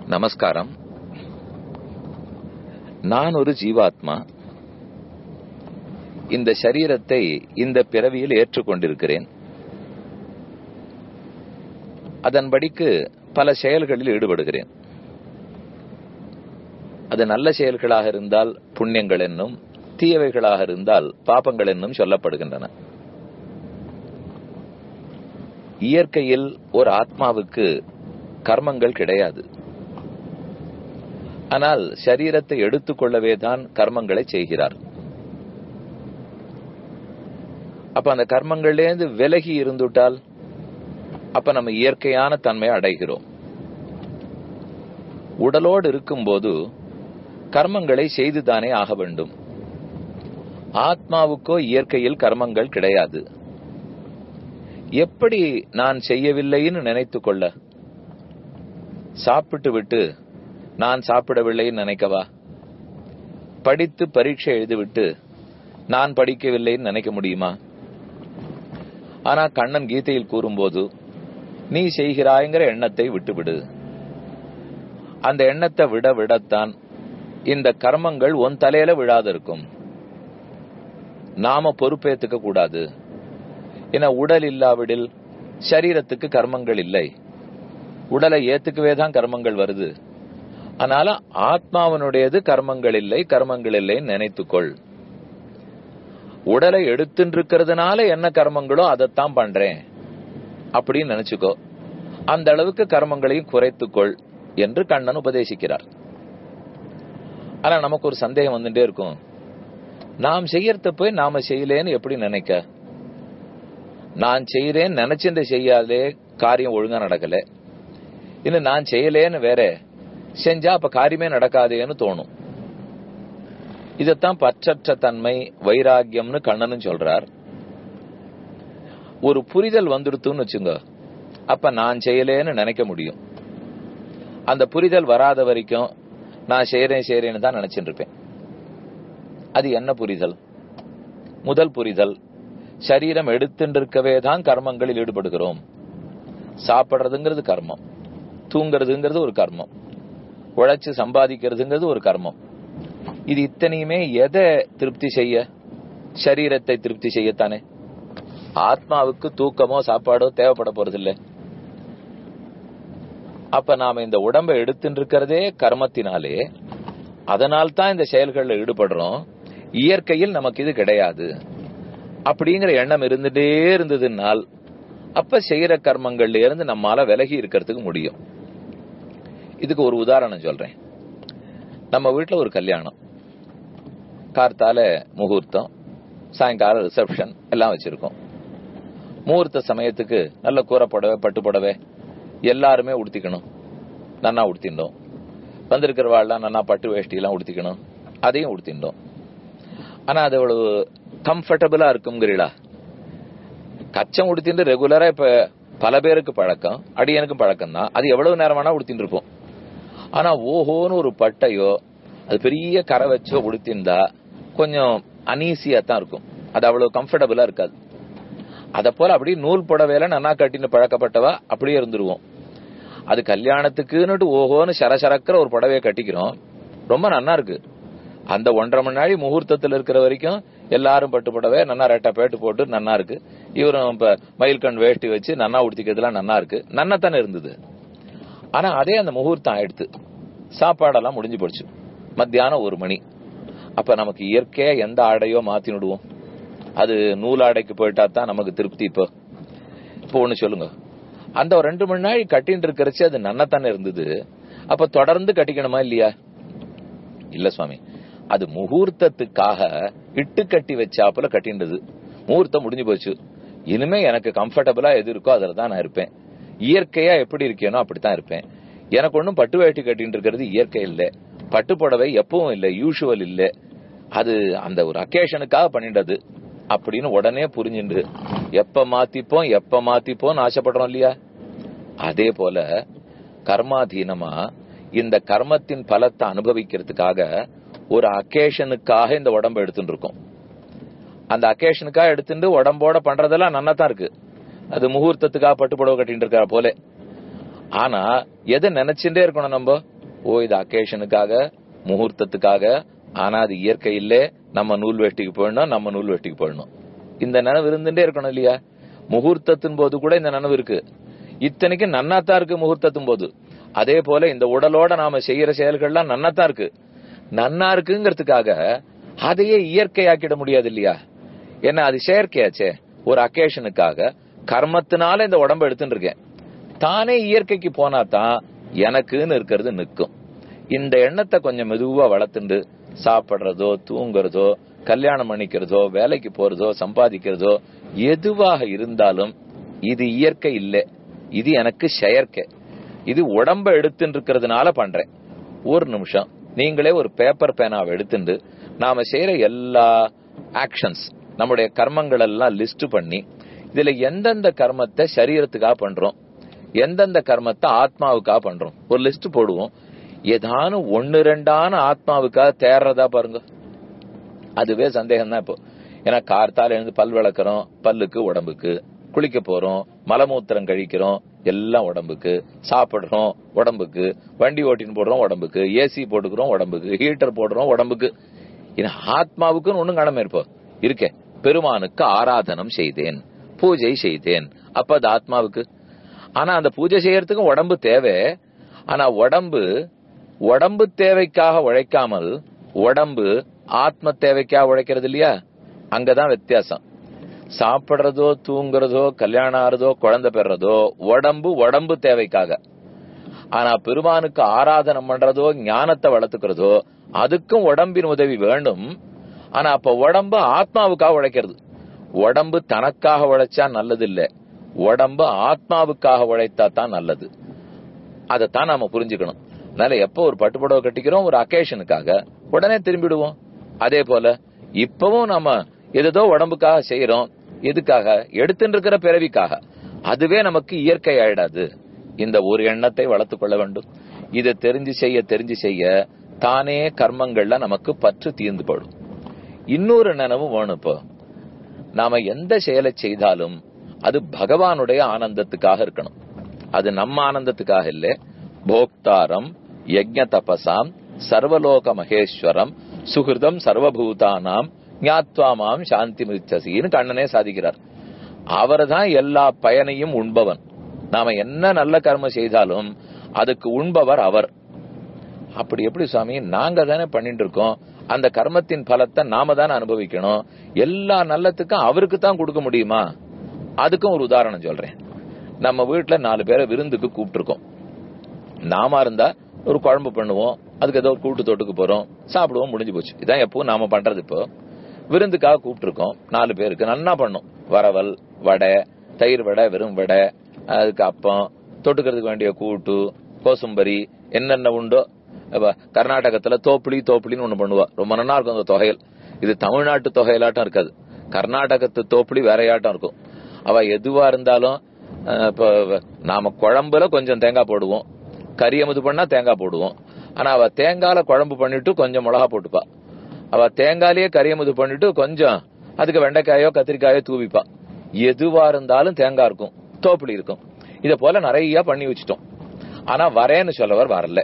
நமஸ்காரம் நான் ஒரு ஜீவாத்மா இந்த சரீரத்தை இந்த பிறவியில் ஏற்றுக்கொண்டிருக்கிறேன் அதன்படிக்கு பல செயல்களில் ஈடுபடுகிறேன் அது நல்ல செயல்களாக இருந்தால் புண்ணியங்கள் என்னும் தீயவைகளாக இருந்தால் பாபங்கள் என்னும் சொல்லப்படுகின்றன இயற்கையில் ஒரு ஆத்மாவுக்கு கர்மங்கள் கிடையாது ஆனால் சரீரத்தை எடுத்துக்கொள்ளவே தான் கர்மங்களை செய்கிறார் அப்ப அந்த கர்மங்கள்லேருந்து விலகி இருந்துட்டால் அப்ப நம்ம இயற்கையான தன்மையை அடைகிறோம் உடலோடு இருக்கும்போது கர்மங்களை செய்துதானே ஆக வேண்டும் ஆத்மாவுக்கோ இயற்கையில் கர்மங்கள் கிடையாது எப்படி நான் செய்யவில்லைன்னு நினைத்து கொள்ள சாப்பிட்டு விட்டு நான் சாப்பிடவில்லைன்னு நினைக்கவா படித்து பரீட்சை எழுதிவிட்டு நான் படிக்கவில்லைன்னு நினைக்க முடியுமா ஆனா கண்ணன் கீதையில் கூறும்போது நீ செய்கிறாய்ங்கிற எண்ணத்தை விட்டுவிடு அந்த எண்ணத்தை விட விடத்தான் இந்த கர்மங்கள் உன் தலையில விழாது இருக்கும் நாம பொறுப்பேத்துக்க கூடாது என உடல் இல்லாவிடில் சரீரத்துக்கு கர்மங்கள் இல்லை உடலை ஏத்துக்கவே தான் கர்மங்கள் வருது அதனால ஆத்மாவனுடையது கர்மங்கள் இல்லை கர்மங்கள் இல்லைன்னு நினைத்துக்கொள் உடலை எடுத்துட்டு இருக்கிறதுனால என்ன கர்மங்களோ அதைத்தான் பண்றேன் அப்படின்னு நினைச்சுக்கோ அந்த அளவுக்கு கர்மங்களையும் குறைத்துக்கொள் என்று கண்ணன் உபதேசிக்கிறார் ஆனா நமக்கு ஒரு சந்தேகம் வந்துட்டே இருக்கும் நாம் செய்யறத போய் நாம செய்யலேன்னு எப்படி நினைக்க நான் செய்யறேன்னு நினைச்சுட்டு செய்யாதே காரியம் ஒழுங்கா நடக்கல இன்னும் நான் செய்யலேன்னு வேற செஞ்சா அப்ப காரியமே நடக்காதேன்னு தோணும் இதத்தான் பற்றற்ற தன்மை வைராகியம்னு கண்ணனும் சொல்றார் ஒரு புரிதல் வந்துடுத்துன்னு வச்சுங்க அப்ப நான் செய்யலேன்னு நினைக்க முடியும் அந்த புரிதல் வராத வரைக்கும் நான் செய்யறேன் செய்யறேன்னு தான் நினைச்சிட்டு இருப்பேன் அது என்ன புரிதல் முதல் புரிதல் சரீரம் எடுத்துட்டு இருக்கவே தான் கர்மங்களில் ஈடுபடுகிறோம் சாப்பிடுறதுங்கிறது கர்மம் தூங்குறதுங்கிறது ஒரு கர்மம் உழைச்சு சம்பாதிக்கிறதுங்கிறது ஒரு கர்மம் இது இத்தனையுமே எதை திருப்தி செய்ய சரீரத்தை திருப்தி செய்யத்தானே ஆத்மாவுக்கு தூக்கமோ சாப்பாடோ தேவைப்பட போறதில்லை அப்ப நாம இந்த உடம்பை எடுத்துட்டு இருக்கிறதே கர்மத்தினாலே அதனால் தான் இந்த செயல்களில் ஈடுபடுறோம் இயற்கையில் நமக்கு இது கிடையாது அப்படிங்கிற எண்ணம் இருந்துட்டே இருந்ததுனால் அப்ப செய்யற கர்மங்கள்ல இருந்து நம்மால விலகி இருக்கிறதுக்கு முடியும் இதுக்கு ஒரு உதாரணம் சொல்றேன் நம்ம வீட்டுல ஒரு கல்யாணம் கார்த்தால முகூர்த்தம் சாயங்காலம் ரிசப்ஷன் எல்லாம் வச்சிருக்கோம் முகூர்த்த சமயத்துக்கு நல்ல கூரை புடவை பட்டு புடவை எல்லாருமே உடுத்திக்கணும் நன்னா உடுத்திண்டோம் வந்திருக்கிறவாள்லாம் நன்னா பட்டு வேஷ்டி எல்லாம் உடுத்திக்கணும் அதையும் உடுத்திண்டோம் ஆனா அது அவ்வளவு கம்ஃபர்டபுளா இருக்குங்கிறீடா கச்சம் உடுத்திட்டு ரெகுலரா இப்ப பல பேருக்கு பழக்கம் அடியனுக்கும் பழக்கம் தான் அது எவ்வளவு நேரம் வேணா உடுத்திட்டு இருப்போம் ஆனா ஓஹோன்னு ஒரு பட்டையோ அது பெரிய கரை வச்சோ உடுத்திருந்தா கொஞ்சம் அனீசியா தான் இருக்கும் அது அவ்வளவு கம்ஃபர்டபுளா இருக்காது அத போல அப்படியே நூல் புடவையில நன்னா கட்டின்னு பழக்கப்பட்டவா அப்படியே இருந்துருவோம் அது கல்யாணத்துக்குன்னுட்டு ஓஹோன்னு சரசரக்கிற ஒரு புடவைய கட்டிக்கிறோம் ரொம்ப நன்னா இருக்கு அந்த ஒன்றரை மணி நாளி முகூர்த்தத்தில் இருக்கிற வரைக்கும் எல்லாரும் பட்டு புடவை நன்னா ரெட்டா பேட்டு போட்டு நன்னா இருக்கு இவரும் இப்ப மயில்கண் வேஷ்டி வச்சு நன்னா உடுத்திக்கிறதுலாம் நன்னா இருக்கு நன்னாத்தானே இருந்தது ஆனா அதே அந்த முகூர்த்தம் ஆயிடுத்து சாப்பாடெல்லாம் முடிஞ்சு போச்சு மத்தியானம் ஒரு மணி அப்ப நமக்கு இயற்கையா எந்த ஆடையோ மாத்தி விடுவோம் அது நூலாடைக்கு போயிட்டா தான் நமக்கு திருப்தி இப்போ இப்போ ஒண்ணு சொல்லுங்க அந்த ஒரு ரெண்டு மணி நாள் கட்டின்னு இருக்கிறச்சு அது நன்னத்தானே இருந்தது அப்ப தொடர்ந்து கட்டிக்கணுமா இல்லையா இல்ல சுவாமி அது முகூர்த்தத்துக்காக இட்டு கட்டி வச்சாப்புல கட்டின்றது முகூர்த்தம் முடிஞ்சு போச்சு இனிமே எனக்கு கம்ஃபர்டபுளா எது இருக்கோ அதுல தான் நான் இருப்பேன் இயற்கையா எப்படி இருக்கேனோ அப்படித்தான் இருப்பேன் எனக்கு ஒன்றும் பட்டு வேட்டி கட்டின்னு இருக்கிறது இயற்கை இல்லை பட்டு புடவை எப்பவும் இல்லை யூஷுவல் இல்லை அது அந்த ஒரு அக்கேஷனுக்காக பண்ணிட்டது அப்படின்னு உடனே புரிஞ்சுண்டு எப்ப மாத்திப்போம் எப்ப மாத்திப்போம் ஆசைப்படுறோம் இல்லையா அதே போல கர்மாதீனமா இந்த கர்மத்தின் பலத்தை அனுபவிக்கிறதுக்காக ஒரு அக்கேஷனுக்காக இந்த உடம்ப எடுத்துட்டு இருக்கோம் அந்த அக்கேஷனுக்காக எடுத்துட்டு உடம்போட பண்றதெல்லாம் நன்னா தான் இருக்கு அது முகூர்த்தத்துக்காக பட்டு புடவை கட்டிட்டு இருக்கிற போல ஆனா எதை நினைச்சுட்டே இருக்கணும் நம்ம ஓ இது அக்கேஷனுக்காக முகூர்த்தத்துக்காக ஆனா அது இயற்கை இல்லே நம்ம நூல் வெட்டிக்கு போயிடணும் நம்ம நூல் வெட்டிக்கு போயிடணும் இந்த நினைவு இருந்துட்டே இருக்கணும் இல்லையா முகூர்த்தத்தின் போது கூட இந்த நினைவு இருக்கு இத்தனைக்கு நன்னாத்தான் இருக்கு முகூர்த்தத்தின் போது அதே போல இந்த உடலோட நாம செய்யற செயல்கள்லாம் நன்னாத்தான் இருக்கு நன்னா இருக்குங்கிறதுக்காக அதையே இயற்கையாக்கிட முடியாது இல்லையா என்ன அது செயற்கையாச்சே ஒரு அக்கேஷனுக்காக கர்மத்தினால இந்த உடம்ப எடுத்துட்டு இருக்கேன் தானே இயற்கைக்கு போனா தான் எனக்குன்னு இருக்கிறது நிற்கும் இந்த எண்ணத்தை கொஞ்சம் மெதுவா வளர்த்துண்டு சாப்பிடுறதோ தூங்குறதோ கல்யாணம் பண்ணிக்கிறதோ வேலைக்கு போறதோ சம்பாதிக்கிறதோ எதுவாக இருந்தாலும் இது இயற்கை இல்லை இது எனக்கு செயற்கை இது உடம்ப எடுத்துட்டு இருக்கிறதுனால பண்றேன் ஒரு நிமிஷம் நீங்களே ஒரு பேப்பர் பேனாவை எடுத்துட்டு நாம செய்யற எல்லா ஆக்ஷன்ஸ் நம்முடைய கர்மங்கள் எல்லாம் லிஸ்ட் பண்ணி இதுல எந்தெந்த கர்மத்தை சரீரத்துக்காக பண்றோம் எந்தெந்த கர்மத்தை ஆத்மாவுக்காக பண்றோம் ஒரு லிஸ்ட் போடுவோம் ஏதானும் ஒன்னு ரெண்டான ஆத்மாவுக்காக தேர்றதா பாருங்க அதுவே சந்தேகம் தான் இப்போ ஏன்னா கார்த்தால எழுந்து பல் விளக்குறோம் பல்லுக்கு உடம்புக்கு குளிக்க போறோம் மலமூத்திரம் கழிக்கிறோம் எல்லாம் உடம்புக்கு சாப்பிடுறோம் உடம்புக்கு வண்டி ஓட்டின்னு போடுறோம் உடம்புக்கு ஏசி போட்டுக்கிறோம் உடம்புக்கு ஹீட்டர் போடுறோம் உடம்புக்கு இது ஆத்மாவுக்குன்னு ஒண்ணும் கடமை இருப்போம் இருக்கே பெருமானுக்கு ஆராதனம் செய்தேன் பூஜை செய்தேன் அப்ப அது ஆத்மாவுக்கு ஆனா அந்த பூஜை செய்யறதுக்கு உடம்பு தேவை ஆனா உடம்பு உடம்பு தேவைக்காக உழைக்காமல் உடம்பு ஆத்ம தேவைக்காக உழைக்கிறது இல்லையா அங்கதான் வித்தியாசம் சாப்பிடுறதோ தூங்குறதோ கல்யாணம் ஆறதோ குழந்தை பெறதோ உடம்பு உடம்பு தேவைக்காக ஆனா பெருமானுக்கு ஆராதனம் பண்றதோ ஞானத்தை வளர்த்துக்கிறதோ அதுக்கும் உடம்பின் உதவி வேண்டும் ஆனா அப்ப உடம்பு ஆத்மாவுக்காக உழைக்கிறது உடம்பு தனக்காக உழைச்சா நல்லது இல்ல உடம்பு ஆத்மாவுக்காக உழைத்தா தான் நல்லது அதைத்தான் நாம புரிஞ்சுக்கணும் அதனால எப்போ ஒரு பட்டுப்புடவை கட்டிக்கிறோம் ஒரு அக்கேஷனுக்காக உடனே திரும்பிடுவோம் அதே போல இப்பவும் நம்ம எதோ உடம்புக்காக செய்யறோம் எதுக்காக எடுத்துட்டு இருக்கிற பிறவிக்காக அதுவே நமக்கு இயற்கை ஆயிடாது இந்த ஒரு எண்ணத்தை வளர்த்து கொள்ள வேண்டும் இதை தெரிஞ்சு செய்ய தெரிஞ்சு செய்ய தானே கர்மங்கள்ல நமக்கு பற்று தீர்ந்து போடும் இன்னொரு நினைவும் வேணும் இப்போ நாம எந்த செயலை செய்தாலும் அது பகவானுடைய ஆனந்தத்துக்காக இருக்கணும் அது நம்ம ஆனந்தத்துக்காக இல்ல போக்தாரம் யஜ்ஞ தபசாம் சர்வலோக மகேஸ்வரம் சுகிருதம் சர்வபூதானாம் ஞாத்வாமாம் சாந்தி மிச்சசின்னு கண்ணனே சாதிக்கிறார் அவர் தான் எல்லா பயனையும் உண்பவன் நாம என்ன நல்ல கர்மம் செய்தாலும் அதுக்கு உண்பவர் அவர் அப்படி எப்படி சுவாமி நாங்க தானே பண்ணிட்டு இருக்கோம் அந்த கர்மத்தின் பலத்தை நாம தானே அனுபவிக்கணும் எல்லா நல்லத்துக்கும் அவருக்கு தான் கொடுக்க முடியுமா அதுக்கும் ஒரு உதாரணம் சொல்றேன் நம்ம வீட்டுல நாலு பேரை விருந்துக்கு கூப்பிட்டுருக்கோம் நாம இருந்தா ஒரு குழம்பு பண்ணுவோம் அதுக்கு ஏதோ ஒரு கூட்டு தொட்டுக்கு போறோம் சாப்பிடுவோம் முடிஞ்சு போச்சு இதான் எப்பவும் நாம பண்றது இப்போ விருந்துக்காக கூப்பிட்டுருக்கோம் நாலு பேருக்கு நன்னா பண்ணும் வரவல் வடை தயிர் வடை வெறும் வடை அதுக்கு அப்பம் தொட்டுக்கிறதுக்கு வேண்டிய கூட்டு கோசும்பரி என்னென்ன உண்டோ அப்ப கர்நாடகத்துல தோப்புளி தோப்புளின்னு ஒண்ணு பண்ணுவா ரொம்ப நல்லா இருக்கும் அந்த தொகையல் இது தமிழ்நாட்டு தொகையலாட்டம் இருக்காது கர்நாடகத்து தோப்புளி வேறையாட்டம் இருக்கும் அவ எதுவா இருந்தாலும் அஹ், இப்ப நாம குழம்புல கொஞ்சம் தேங்காய் போடுவோம் கறி அமுது பண்ணா தேங்காய் போடுவோம் ஆனா அவ தேங்காயில குழம்பு பண்ணிட்டு கொஞ்சம் மிளகா போட்டுப்பா அவ தேங்காயிலேயே கறி அமுது பண்ணிட்டு கொஞ்சம் அதுக்கு வெண்டைக்காயோ கத்திரிக்காயோ தூவிப்பா எதுவா இருந்தாலும் தேங்காய் இருக்கும் தோப்புளி இருக்கும் இத போல நிறைய பண்ணி வச்சுட்டோம் ஆனா வரேன்னு சொல்லவர் வரல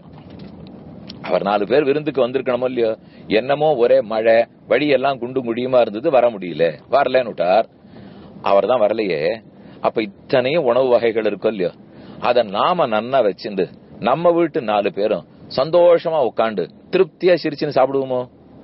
அவர் நாலு பேர் விருந்துக்கு வந்திருக்கணுமோ இல்லையோ என்னமோ ஒரே மழை வழியெல்லாம் குண்டும் குழியுமா இருந்தது வர முடியல வரலன்னு விட்டார் அவர் தான் வரலையே அப்ப இத்தனையும் உணவு வகைகள் இருக்கும் இல்லையோ அத நாம நன்னா வச்சுண்டு நம்ம வீட்டு நாலு பேரும் சந்தோஷமா உட்காந்து திருப்தியா சிரிச்சுன்னு சாப்பிடுவோமோ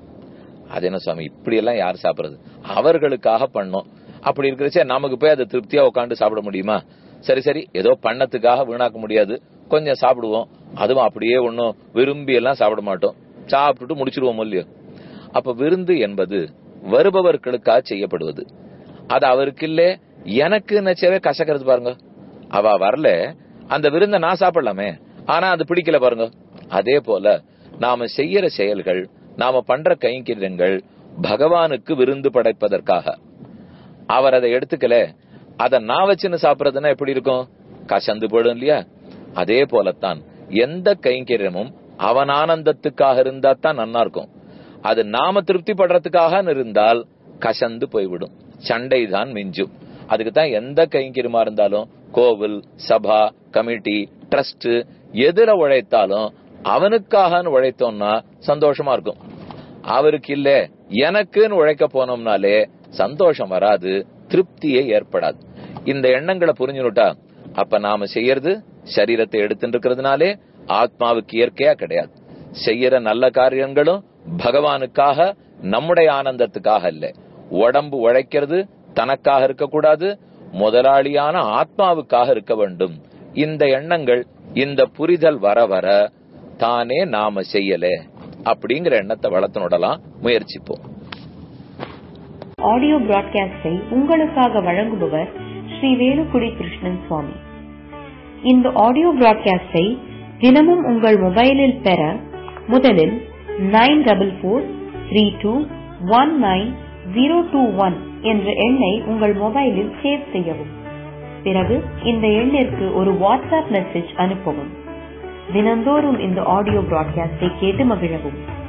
அது என்ன சுவாமி இப்படி எல்லாம் யார் சாப்பிடுறது அவர்களுக்காக பண்ணோம் அப்படி இருக்கிறச்சே நமக்கு போய் அதை திருப்தியா உட்காந்து சாப்பிட முடியுமா சரி சரி ஏதோ பண்ணத்துக்காக வீணாக்க முடியாது கொஞ்சம் சாப்பிடுவோம் அதுவும் அப்படியே ஒன்னும் விரும்பி எல்லாம் சாப்பிட மாட்டோம் சாப்பிட்டுட்டு முடிச்சிருவோம் இல்லையோ அப்ப விருந்து என்பது வருபவர்களுக்காக செய்யப்படுவது அது அவருக்கு இல்ல எனக்கு நினைச்சவே கசக்கிறது பாருங்க அவ வரல அந்த விருந்த நான் சாப்பிடலாமே ஆனா அது பிடிக்கல பாருங்க அதே போல நாம செய்யற செயல்கள் நாம பண்ற கைங்கரியங்கள் பகவானுக்கு விருந்து படைப்பதற்காக அவர் அதை எடுத்துக்கல அத நான் வச்சுன்னு சாப்பிடறதுன்னா எப்படி இருக்கும் கசந்து போயிடும் இல்லையா அதே போலத்தான் எந்த கைங்கரியமும் அவன் ஆனந்தத்துக்காக இருந்தா தான் நன்னா இருக்கும் அது நாம திருப்தி படுறதுக்காக இருந்தால் கசந்து போய்விடும் சண்டை தான் மிஞ்சும் அதுக்கு தான் எந்த கைங்கரியமா இருந்தாலும் கோவில் சபா கமிட்டி ட்ரஸ்ட் எதிர உழைத்தாலும் அவனுக்காகன்னு உழைத்தோம்னா சந்தோஷமா இருக்கும் அவருக்கு இல்ல எனக்குன்னு உழைக்க போனோம்னாலே சந்தோஷம் வராது திருப்தியே ஏற்படாது இந்த எண்ணங்களை புரிஞ்சுனுட்டா அப்ப நாம செய்யறது சரீரத்தை எடுத்துட்டு இருக்கிறதுனாலே ஆத்மாவுக்கு இயற்கையா கிடையாது செய்யற நல்ல காரியங்களும் பகவானுக்காக நம்முடைய ஆனந்தத்துக்காக இல்ல உடம்பு உழைக்கிறது தனக்காக இருக்கக்கூடாது முதலாளியான ஆத்மாவுக்காக இருக்க வேண்டும் இந்த எண்ணங்கள் இந்த புரிதல் வர வர தானே நாம செய்யல அப்படிங்கிற எண்ணத்தை வளர்த்துனுடலாம் முயற்சிப்போம் ஆடியோ பிராட்காஸ்டை உங்களுக்காக வழங்குபவர் ஸ்ரீ வேலுக்குடி கிருஷ்ணன் சுவாமி இந்த ஆடியோ பிராட்காஸ்டை தினமும் உங்கள் மொபைலில் பெற முதலில் nine double four three two one nine zero two one என்ற எண்ணை உங்கள் மொபைலில் சேவ் செய்யவும் பிறகு இந்த எண்ணிற்கு ஒரு வாட்ஸ்அப் மெசேஜ் அனுப்பவும் தினந்தோறும் இந்த ஆடியோ பிராட்காஸ்டை கேட்டு மகிழவும்